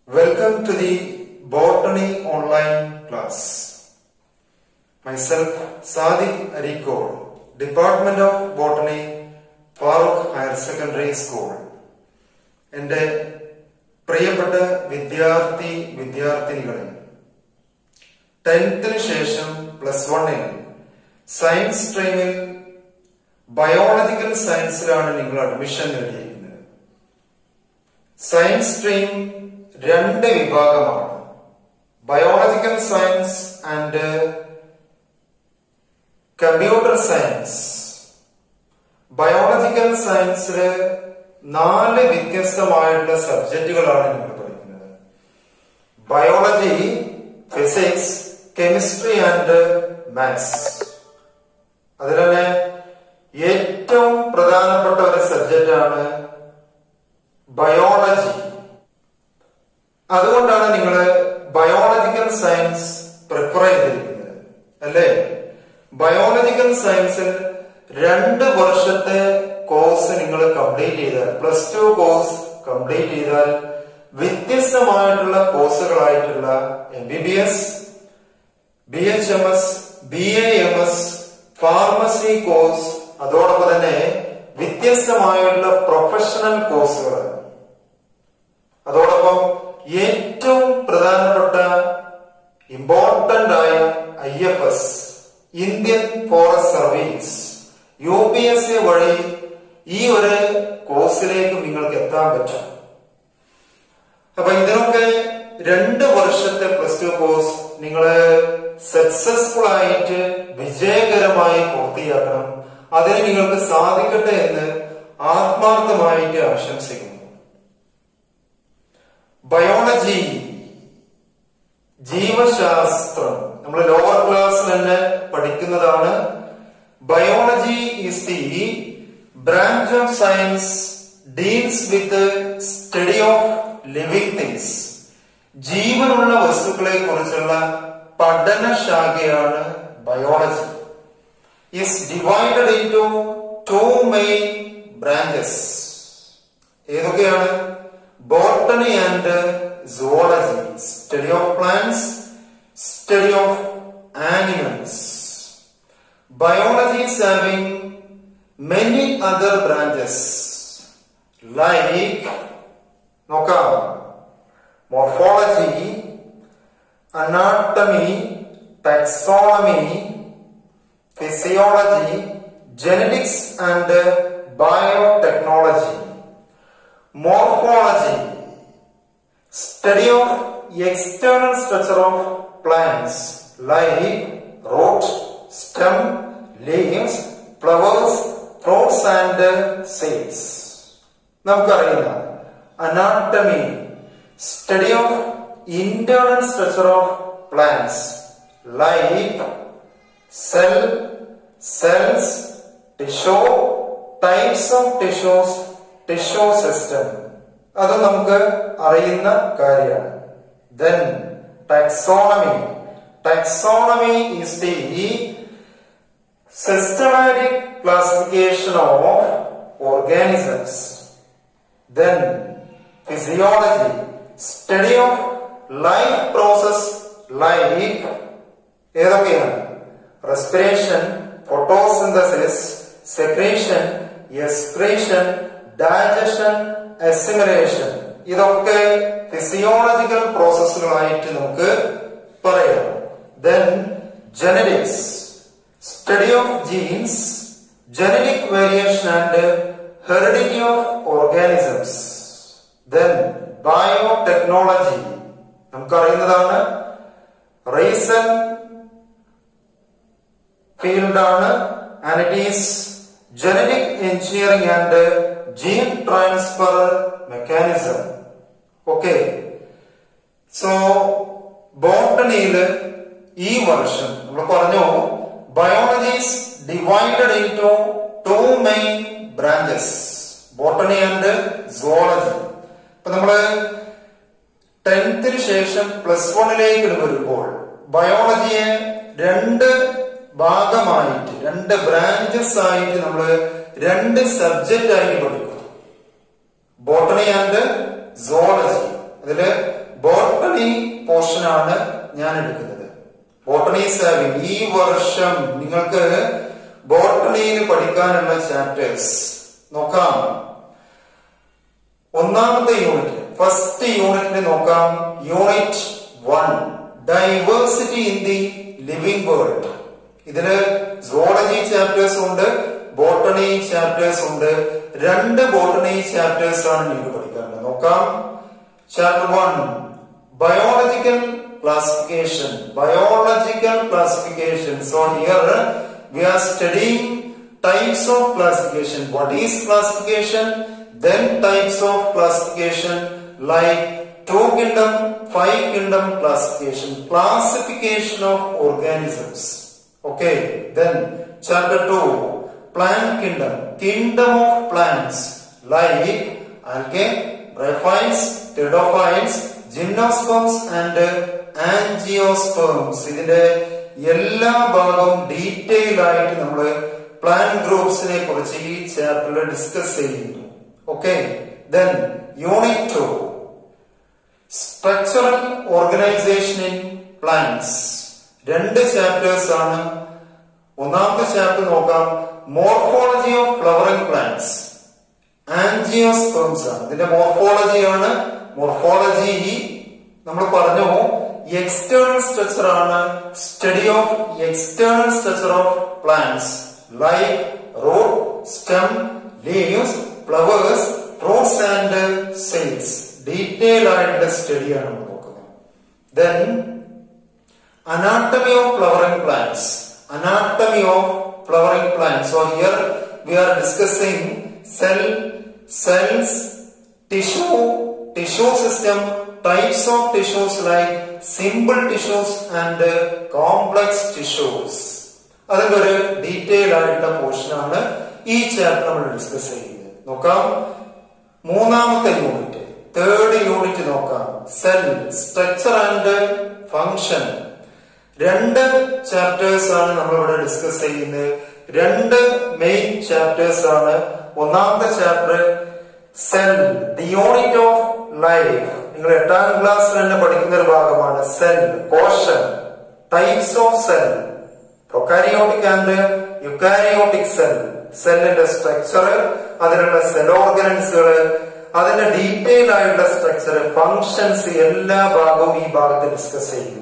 Welcome to the Botany online class. Myself, Sadiq Arikor, Department of Botany, Farooq Higher Secondary School. എൻ്റെ പ്രിയപ്പെട്ട വിദ്യാർത്ഥി വിദ്യാർത്ഥിനികളെ ടെൻത്തിന് ശേഷം plus വണ്ണിൽ science സ്ട്രീമിൽ biological സയൻസിലാണ് നിങ്ങൾ admission നേടിയിരിക്കുന്നത് സയൻസ് സ്ട്രീം രണ്ട് വിഭാഗമാണ് biological science and computer science biological സയൻസില് നാല് വ്യത്യസ്തമായിട്ടുള്ള സബ്ജക്റ്റുകളാണ് നിങ്ങൾ പഠിക്കുന്നത് biology physics chemistry and maths അതിൽ തന്നെ ഏറ്റവും പ്രധാനപ്പെട്ട ഒരു സബ്ജക്റ്റാണ് ബയോളജി അതുകൊണ്ടാണ് നിങ്ങൾ ബയോളജിക്കൽ സയൻസ് പ്രിഫർ ചെയ്തിരിക്കുന്നത് അല്ലേ ബയോളജിക്കൽ സയൻസിൽ രണ്ട് വർഷത്തെ കോഴ്സ് നിങ്ങൾ കംപ്ലീറ്റ് ചെയ്താൽ പ്ലസ് ടു കോഴ്സ് കംപ്ലീറ്റ് ചെയ്താൽ വ്യത്യസ്തമായിട്ടുള്ള കോഴ്സുകളായിട്ടുള്ള M B B S B H M S B A M S pharmacy course അതോടൊപ്പം തന്നെ വ്യത്യസ്തമായിട്ടുള്ള പ്രൊഫഷണൽ കോഴ്സുകൾ അതോടൊപ്പം ഏറ്റവും പ്രധാനപ്പെട്ട ഇമ്പോർട്ടന്റ് ആയ I F S Indian forest service U P S C വഴി ഈ ഒരു കോഴ്സിലേക്ക് നിങ്ങൾക്ക് എത്താൻ പറ്റും അപ്പൊ ഇതിനൊക്കെ രണ്ട് വർഷത്തെ പ്ലസ് ടു കോഴ്സ് നിങ്ങൾ സക്സസ്ഫുൾ ആയിട്ട് വിജയകരമായി പൂർത്തിയാക്കണം അതിന് നിങ്ങൾക്ക് സാധിക്കട്ടെ എന്ന് ആത്മാർത്ഥമായിട്ട് ആശംസിക്കുന്നു ബയോളജി ജീവശാസ്ത്രം നമ്മൾ ലോവർ ക്ലാസ്സിൽ തന്നെ പഠിക്കുന്നതാണ് biology is the branch of science deals with study of living things ജീവനുള്ള വസ്തുക്കളെ കുറിച്ചുള്ള പഠന ശാഖയാണ് biology is divided into two main branches. ഏതൊക്കെയാണ് botany and zoology study of plants study of animals biology is having many other branches like നോക്കാം morphology anatomy taxonomy physiology, genetics and biotechnology, morphology, study of external structure of plants like root, stem, leaves, flowers, fruits and seeds. നമുക്കറിയില്ല anatomy study of internal structure of plants like cell cells tissue types of tissues tissue system അത് നമുക്ക് അറിയുന്ന കാര്യമാണ് then taxonomy taxonomy is the systematic classification of organisms then physiology study of life process like ഏതൊക്കെയാണ് respiration, photosynthesis, secretion, excretion, digestion, assimilation ഇതൊക്കെ physiological പ്രോസസ്സുകളായിട്ട് നമുക്ക് പറയാം then genetics study of genes genetic variation and heredity of organisms then biotechnology നമുക്കറിയുന്നതാണ് reason ഫീൽഡാണ് and it is genetic engineering and gene transfer mechanism okay so ബോട്ടണിയില് ഈ വർഷം നമ്മൾ പറഞ്ഞു biology's divided into two main branches botany and zoology ഇപ്പൊ നമ്മള് ടെൻത്തിന് ശേഷം പ്ലസ് വണ്ണിലേക്ക് വരുമ്പോൾ ബയോളജിയെ രണ്ട് ഭാഗമായിട്ട് രണ്ട് ബ്രാഞ്ചസ് ആയിട്ട് നമ്മൾ രണ്ട് സബ്ജക്റ്റ് ആയിട്ട് പഠിക്കും ബോട്ടണി ആൻഡ് സോളജി അതില് എടുക്കുന്നത് ബോട്ടണി സാവിംഗ് ഈ വർഷം നിങ്ങൾക്ക് ബോട്ടണിയിൽ പഠിക്കാനുള്ള ചാപ്റ്റേഴ്സ് നോക്കാം ഒന്നാമത്തെ യൂണിറ്റ് ഫസ്റ്റ് യൂണിറ്റിന് നോക്കാം unit one diversity in the living world ഇതില് സുവോളജി ചാപ്റ്റേഴ്സ് ഉണ്ട് ബോട്ടണി ചാപ്റ്റേഴ്സ് ഉണ്ട് രണ്ട് ബോട്ടണി ചാപ്റ്റേഴ്സ് ആണ് നിങ്ങൾക്ക് പഠിക്കാനുള്ളത് നോക്കാം chapter one biological classification biological classification so here we are studying types of classification. What is classification? Then types of classification like two kingdom, five kingdom classification, classification of organisms. Okay, then chapter 2, plant kingdom, kingdom of plants like algae, bryophytes, pteridophytes, gymnosperms and angiosperms. ഇതിന്റെ എല്ലാ ഭാഗവും detail ആയിട്ട് നമ്മൾ plan ഗ്രൂപ്പ്സിനെ കുറിച്ച് ഈ ചാപ്റ്ററിൽ discuss ചെയ്യുന്നു okay then unit two structural organisation in plants രണ്ട് ചാപ്റ്റേഴ്സ് ആണ് ഒന്നാമത്തെ ചാപ്റ്റർ നോക്കാം morphology of flowering plants angiosperms ആണ് ഇതിന്റെ മോർഫോളജി ആണ് മോർഫോളജി നമ്മൾ പറഞ്ഞു എക്സ്റ്റേണൽ സ്ട്രക്ചർ ആണ് study of external structure of plants like root stem leaves flowers fruits and sales detail ആയിട്ടുള്ള സ്റ്റഡിയാണ് നമ്മൾ നോക്കുന്നത് then anatomy of flowering plants anatomy of flowering plants so here we are discussing cell cells tissue tissue system types of tissues like simple tissues and uh, complex tissues അതിന്റെ ഒരു detail ആയിട്ടുള്ള portion ആണ് ഈ chapter നമ്മൾ discuss ചെയ്യുന്നത് നോക്കാം മൂന്നാമത്തെ unit third unit നോക്കാം സെൽ സ്ട്രക്ചർ ആൻഡ് ഫങ്ഷൻ രണ്ട് ചാപ്റ്റേഴ്സ് ആണ് നമ്മൾ ഇവിടെ ഡിസ്കസ് ചെയ്യുന്നത് രണ്ട് മെയിൻ ചാപ്റ്റേഴ്സ് ആണ് ഒന്നാമത്തെ chapter cell the unit of life നിങ്ങൾ എട്ടാം ക്ലാസ്സിൽ തന്നെ പഠിക്കുന്ന ഒരു ഭാഗമാണ് സെൽ കോശം types of cell prokaryotic and eukaryotic cell സെല്ലിന്റെ സ്ട്രക്ചർ അതിനുള്ള സെൽ ഓർഗനൻസുകൾ അതിന്റെ ഡീറ്റെയിൽ ആയിട്ടുള്ള സ്ട്രക്ചർ ഫങ്ഷൻസ് എല്ലാ ഭാഗവും ഈ ഭാഗത്ത് ഡിസ്കസ് ചെയ്യുന്നു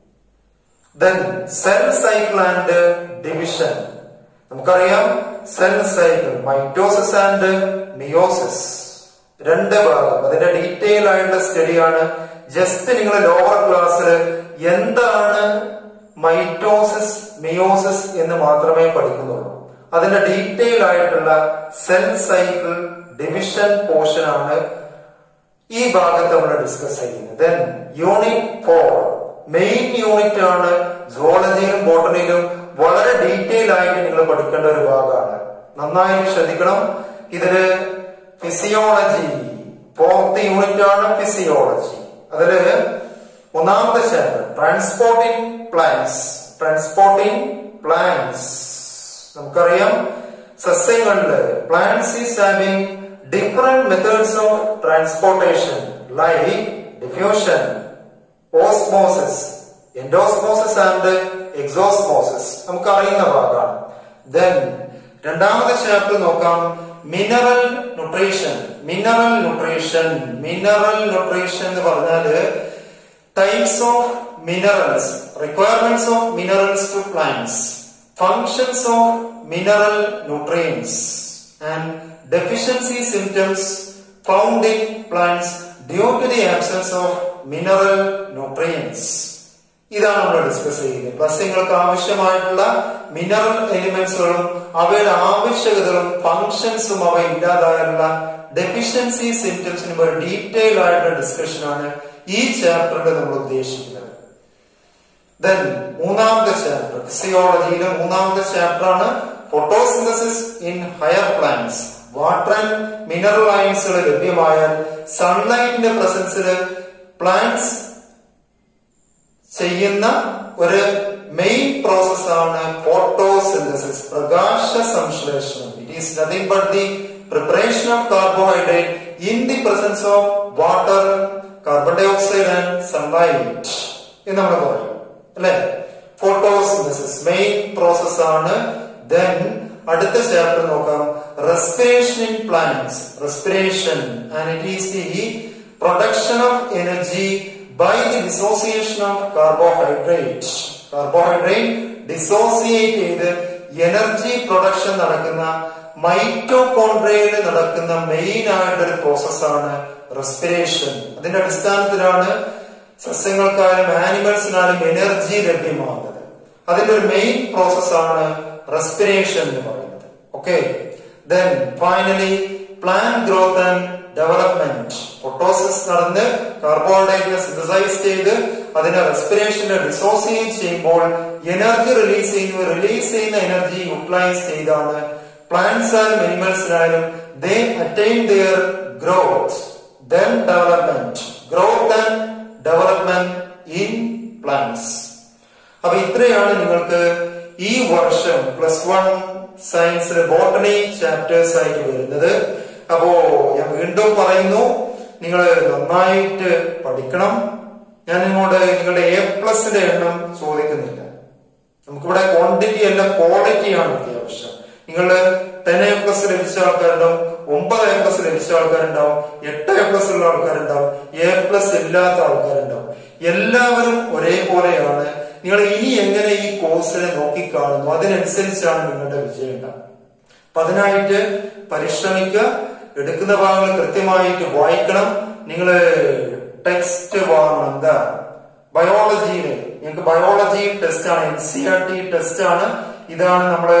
then cell cycle and division നമുക്കറിയാം cell cycle mitosis and meiosis രണ്ട് ഭാഗം അതിന്റെ ഡീറ്റെയിൽ ആയിട്ടുള്ള സ്റ്റഡിയാണ് ജസ്റ്റ് നിങ്ങൾ ലോവർ ക്ലാസ്സിൽ എന്താണ് മൈറ്റോസിസ് മിയോസിസ് എന്ന് മാത്രമേ പഠിക്കുന്നുള്ളൂ അതിന്റെ ഡീറ്റെയിൽ ആയിട്ടുള്ള സെൽ സൈക്കിൾ ഡിവിഷൻ പോർഷൻ ആണ് ഈ ഭാഗത്ത് നമ്മൾ ഡിസ്കസ് ചെയ്യുന്നത് then unit four main unit ആണ് സുവോളജിയിലും ബോട്ടണിയിലും വളരെ ഡീറ്റെയിൽ ആയിട്ട് നിങ്ങൾ പഠിക്കേണ്ട ഒരു ഭാഗമാണ് നന്നായി ശ്രദ്ധിക്കണം ഇതില് ഫിസിയോളജി ഫോർത്ത് യൂണിറ്റ് ആണ് ഫിസിയോളജി അതില് ഒന്നാമത്തെ chapter transporting plants transporting plants നമുക്കറിയാം സസ്യങ്ങളില് plants is having different methods of transportation like diffusion osmosis endosmosis and exosmosis നമുക്ക് അറിയുന്ന ഭാഗമാണ് ദെൻ രണ്ടാമത്തെ ചാപ്റ്റർ നോക്കാം mineral nutrition mineral nutrition mineral nutrition എന്ന് പറഞ്ഞാല് types of minerals requirements of minerals to plants functions of mineral nutrients and deficiency symptoms found in plants due to the absence of mineral nutrients ഇതാണ് നമ്മൾ discuss ചെയ്യുന്നത് സസ്യങ്ങൾക്ക് ആവശ്യമായിട്ടുള്ള mineral എലിമെന്റ്സുകളും അവയുടെ ആവശ്യകതകളും ഫങ്ഷൻസും അവ ഇല്ലാതായുള്ള ഡെഫിഷ്യൻസി സിംറ്റംസിനും ഒരു ഡീറ്റെയിൽ ആയിട്ടുള്ള ഡിസ്കഷൻ ആണ് ഈ ചാപ്റ്ററിൽ നമ്മൾ ഉദ്ദേശിക്കുന്നത് ദെൻ മൂന്നാമത്തെ ചാപ്റ്റർ ഫിസിയോളജിയിലെ മൂന്നാമത്തെ ചാപ്റ്റർ ആണ് photosynthesis in higher plants water and mineral ലൈൻസുകൾ ലഭ്യമായാൽ സൺലൈറ്റിന്റെ പ്രസൻസിൽ പ്ലാന്റ്സ് ചെയ്യുന്ന ഒരു മെയിൻ പ്രോസസ് ആണ് ഫോട്ടോസിന്തസിസ് പ്രകാശ സംശ്ലേഷണം it is nothing but the preparation of carbohydrate in the presence of water carbon dioxide and sunlight എന്ന് നമ്മൾ പറയും അല്ലെ ഫോട്ടോസിന്തസിസ് മെയിൻ പ്രോസസ് ആണ് ദെൻ അടുത്ത ചാപ്റ്റർ നോക്കാം respiration in plants respiration and it is the production of energy by the dissociation of carbohydrate carbohydrate dissociate ചെയ്ത് energy production നടക്കുന്ന മൈറ്റോകോൺഡ്രയിൽ നടക്കുന്ന മെയിൻ ആയിട്ടൊരു പ്രോസസ്സാണ് റെസ്പിറേഷൻ അതിന്റെ അടിസ്ഥാനത്തിലാണ് സസ്യങ്ങൾക്കായാലും ആനിമൽസിനാലും എനർജി ലഭ്യമാകുന്നത് അതിന്റെ ഒരു മെയിൻ പ്രോസസ്സാണ് റെസ്പിറേഷൻ എന്ന് പറയുന്നത് okay then finally plant growth and development പൊട്ടോസിസ് നടന്ന് കാർബോഹൈഡ്രേറ്റിനെ സിന്തസൈസ് ചെയ്ത് അതിനെ റെസ്പിറേഷനെ ഡിസോസിയേറ്റ് ചെയ്യുമ്പോൾ എനർജി റിലീസ് ചെയ്യുന്നു റിലീസ് ചെയ്യുന്ന എനർജി യൂട്ടിലൈസ് ചെയ്താണ് പ്ലാന്റ്സ് ആയാലും അനിമൽസിനായാലും they attain their growth then development growth and development in plants അപ്പൊ ഇത്രയാണ് നിങ്ങൾക്ക് ഈ വർഷം പ്ലസ് വൺ സയൻസിലെ ബോട്ടണി ചാപ്റ്റേഴ്സ് ആയിട്ട് വരുന്നത് അപ്പോ ഞാൻ വീണ്ടും പറയുന്നു നിങ്ങൾ നന്നായിട്ട് പഠിക്കണം ഞാൻ നിങ്ങളോട് നിങ്ങളുടെ എ പ്ലസിന്റെ എണ്ണം ചോദിക്കുന്നില്ല നമുക്കിവിടെ ക്വാണ്ടിറ്റി അല്ല ക്വാളിറ്റി ആണ് അത്യാവശ്യം നിങ്ങൾ ടെൻ എ പ്ലസ് ലഭിച്ച ആൾക്കാരുണ്ടാവും ഒമ്പത് എ പ്ലസ് ലഭിച്ച ആൾക്കാരുണ്ടാവും എട്ട് എ പ്ലസ് ഉള്ള ആൾക്കാരുണ്ടാവും എ പ്ലസ് ഇല്ലാത്ത ആൾക്കാരുണ്ടാവും എല്ലാവരും ഒരേപോലെയാണ് നിങ്ങൾ ഇനി എങ്ങനെ ഈ കോഴ്സിനെ നോക്കിക്കാണുന്നു അതിനനുസരിച്ചാണ് നിങ്ങളുടെ വിജയം ഉണ്ടാകുക അപ്പൊ അതിനായിട്ട് പരിശ്രമിക്കുക എടുക്കുന്ന ഭാഗങ്ങൾ കൃത്യമായിട്ട് വായിക്കണം നിങ്ങൾ ടെക്സ്റ്റ് വാങ്ങണം എന്താ ബയോളജിയില് നിങ്ങൾക്ക് ബയോളജി ടെസ്റ്റ് ആണ് N C R T test ആണ് ഇതാണ് നമ്മള്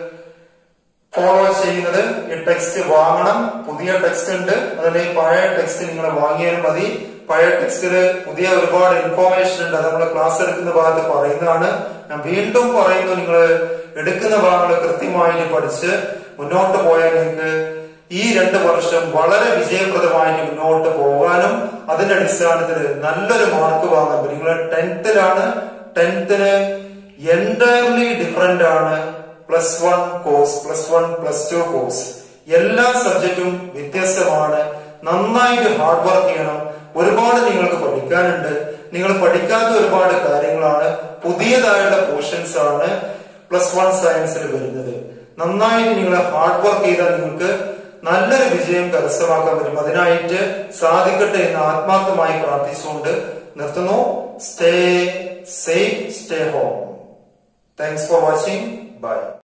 ഫോളോ ചെയ്യുന്നത് ഈ ടെക്സ്റ്റ് വാങ്ങണം പുതിയ ടെക്സ്റ്റ് ഉണ്ട് അതിൽ പഴയ ടെക്സ്റ്റ് നിങ്ങൾ വാങ്ങിയാലും മതി പഴയ ടെക്സ്റ്റില് പുതിയ ഒരുപാട് ഇൻഫോർമേഷൻ ഉണ്ട് അത് നമ്മൾ ക്ലാസ് എടുക്കുന്ന ഭാഗത്ത് പറയുന്നതാണ് ഞാൻ വീണ്ടും പറയുന്നു നിങ്ങൾ എടുക്കുന്ന ഭാഗങ്ങൾ കൃത്യമായിട്ട് പഠിച്ച് മുന്നോട്ട് പോയാൽ നിങ്ങൾക്ക് ഈ രണ്ട് വർഷം വളരെ വിജയപ്രദമായിട്ട് മുന്നോട്ട് പോകാനും അതിന്റെ അടിസ്ഥാനത്തിൽ നല്ലൊരു മാർക്ക് വാങ്ങാൻ പറ്റും നിങ്ങൾ ടെൻത്തിലാണ് ടെൻത്തിന് എൻറ്റയർലി ഡിഫറെന്റ് ആണ് plus one course plus one plus two course എല്ലാ സബ്ജക്റ്റും വ്യത്യസ്തമാണ് നന്നായിട്ട് ഹാർഡ് വർക്ക് ചെയ്യണം ഒരുപാട് നിങ്ങൾക്ക് പഠിക്കാനുണ്ട് നിങ്ങൾ പഠിക്കാത്ത ഒരുപാട് കാര്യങ്ങളാണ് പുതിയതായുള്ള പോർഷൻസ് ആണ് പ്ലസ് വൺ സയൻസിൽ വരുന്നത് നന്നായിട്ട് നിങ്ങൾ ഹാർഡ് വർക്ക് ചെയ്താൽ നിങ്ങൾക്ക് നല്ലൊരു വിജയം കരസ്ഥമാക്കാൻ പറ്റും അതിനായിട്ട് സാധിക്കട്ടെ എന്ന് ആത്മാർത്ഥമായി പ്രാർത്ഥിച്ചുകൊണ്ട് നിർത്തുന്നു stay safe stay home thanks for watching by